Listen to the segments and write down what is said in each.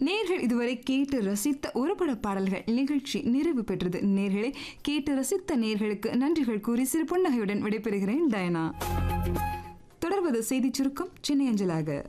நேர்கள் இதுவரை கேட்டு ரசித்த ஒரு பட பாடல்கள் நிகழ்ச்சி நிறைவு பெற்றது நேர்களை கேட்டு ரசித்த நேர்களுக்கு நன்றிகள் கூறி சிறு புன்னகையுடன் விடைபெறுகிறேன் டயனா தொடர்வது செய்திச் சுருக்கம் சென்னை அஞ்சலாக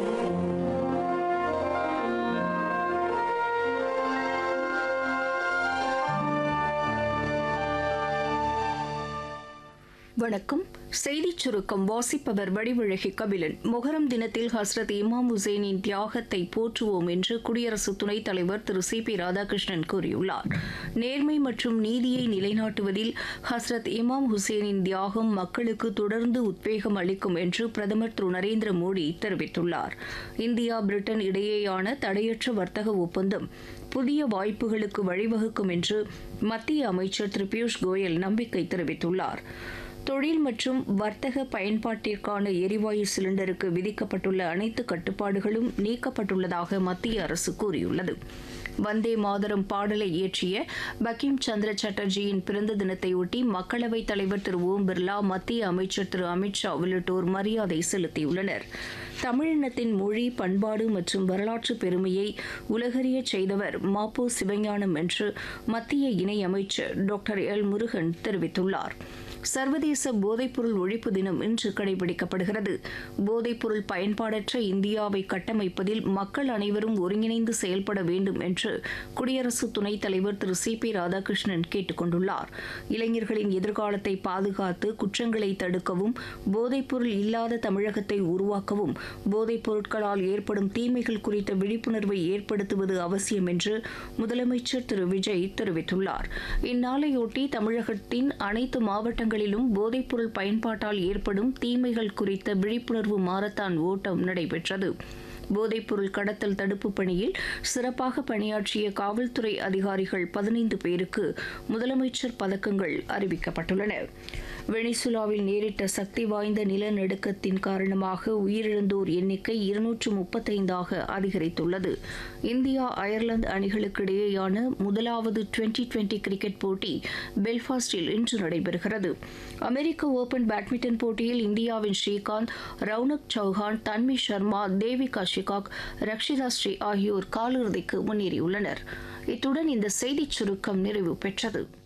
வணக்கம் செய்திச் சுருக்கம் வாசிப்பவர் வடிவழகி கபிலன் முகரம் தினத்தில் ஹஸ்ரத் இமாம் ஹுசேனின் தியாகத்தை போற்றுவோம் என்று குடியரசு துணைத் தலைவர் திரு சி பி ராதாகிருஷ்ணன் கூறியுள்ளார் நேர்மை மற்றும் நீதியை நிலைநாட்டுவதில் ஹஸ்ரத் இமாம் ஹுசேனின் தியாகம் மக்களுக்கு தொடர்ந்து உத்வேகம் அளிக்கும் என்று பிரதமர் திரு நரேந்திர மோடி தெரிவித்துள்ளார் இந்தியா பிரிட்டன் இடையேயான தடையற்ற வர்த்தக ஒப்பந்தம் புதிய வாய்ப்புகளுக்கு வழிவகுக்கும் என்று மத்திய அமைச்சர் திரு பியூஷ் கோயல் நம்பிக்கை தெரிவித்துள்ளார் தொழில் மற்றும் வர்த்தக பயன்பாட்டிற்கான எரிவாயு சிலிண்டருக்கு விதிக்கப்பட்டுள்ள அனைத்து கட்டுப்பாடுகளும் நீக்கப்பட்டுள்ளதாக மத்திய அரசு கூறியுள்ளது வந்தே மாதரம் பாடலை இயற்றிய பக்கிம் சந்திர சட்டர்ஜியின் பிறந்த தினத்தையொட்டி மக்களவைத் தலைவர் திரு ஓம் பிர்லா மத்திய அமைச்சர் திரு அமித்ஷா உள்ளிட்டோர் மரியாதை செலுத்தியுள்ளனர் தமிழினத்தின் மொழி பண்பாடு மற்றும் வரலாற்று பெருமையை உலகறியச் செய்தவர் மாப்போ சிவஞானம் என்று மத்திய இணையமைச்சர் டாக்டர் எல் முருகன் தெரிவித்துள்ளார் சர்வதேச போதைப்பொருள் ஒழிப்பு தினம் இன்று கடைபிடிக்கப்படுகிறது போதைப்பொருள் பயன்பாடற்ற இந்தியாவை கட்டமைப்பதில் மக்கள் அனைவரும் ஒருங்கிணைந்து செயல்பட வேண்டும் என்று குடியரசு துணைத் தலைவர் திரு சி பி ராதாகிருஷ்ணன் கேட்டுக் கொண்டுள்ளார் இளைஞர்களின் எதிர்காலத்தை பாதுகாத்து குற்றங்களை தடுக்கவும் போதைப்பொருள் இல்லாத தமிழகத்தை உருவாக்கவும் போதைப் பொருட்களால் ஏற்படும் தீமைகள் குறித்த விழிப்புணர்வை ஏற்படுத்துவது அவசியம் என்று முதலமைச்சர் திரு விஜய் தெரிவித்துள்ளார் இந்நாளையொட்டி தமிழகத்தின் அனைத்து மாவட்டங்களிலும் போதைப்பொருள் பயன்பாட்டால் ஏற்படும் தீமைகள் குறித்த விழிப்புணர்வு மாரத்தான் ஓட்டம் நடைபெற்றது போதைப்பொருள் கடத்தல் தடுப்பு பணியில் சிறப்பாக பணியாற்றிய காவல்துறை அதிகாரிகள் பதினைந்து பேருக்கு முதலமைச்சர் பதக்கங்கள் அறிவிக்கப்பட்டுள்ளன வெனிசுலாவில் நேரிட்ட சக்தி வாய்ந்த நிலநடுக்கத்தின் காரணமாக உயிரிழந்தோர் எண்ணிக்கை இருநூற்று முப்பத்தைந்தாக அதிகரித்துள்ளது இந்தியா அயர்லாந்து அணிகளுக்கு இடையேயான முதலாவது டுவெண்டி டுவெண்டி கிரிக்கெட் போட்டி பெல்ஃபாஸ்டில் இன்று நடைபெறுகிறது அமெரிக்க ஓபன் பேட்மிண்டன் போட்டியில் இந்தியாவின் ஸ்ரீகாந்த் ரவுனக் சௌஹான் தன்வி சர்மா தேவிகா ஷிகாக் ரக்ஷிதா ஸ்ரீ ஆகியோர் காலிறுதிக்கு முன்னேறியுள்ளனர் இத்துடன் இந்த செய்திச் சுருக்கம் நிறைவு பெற்றது